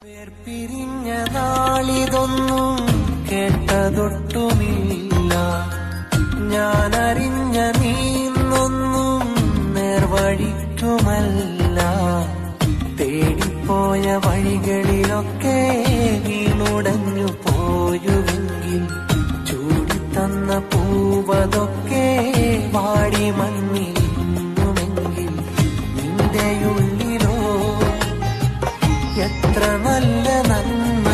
പിരിഞ്ഞ നാളിതൊന്നും കേട്ടതൊട്ടുമില്ല ഞാൻ അറിഞ്ഞ നീന്നൊന്നും നേർവഴിക്കുമല്ല തേടിപ്പോയ വഴികളിലൊക്കെ വീണുടഞ്ഞു പോയുവെങ്കിൽ ചൂടിത്തന്ന പൂവതൊക്കെ വാടി മണ്ണിലിന്നുമെങ്കിൽ നിന്റെ ഉള്ളിലോ എത്ര നല്ല നന്മ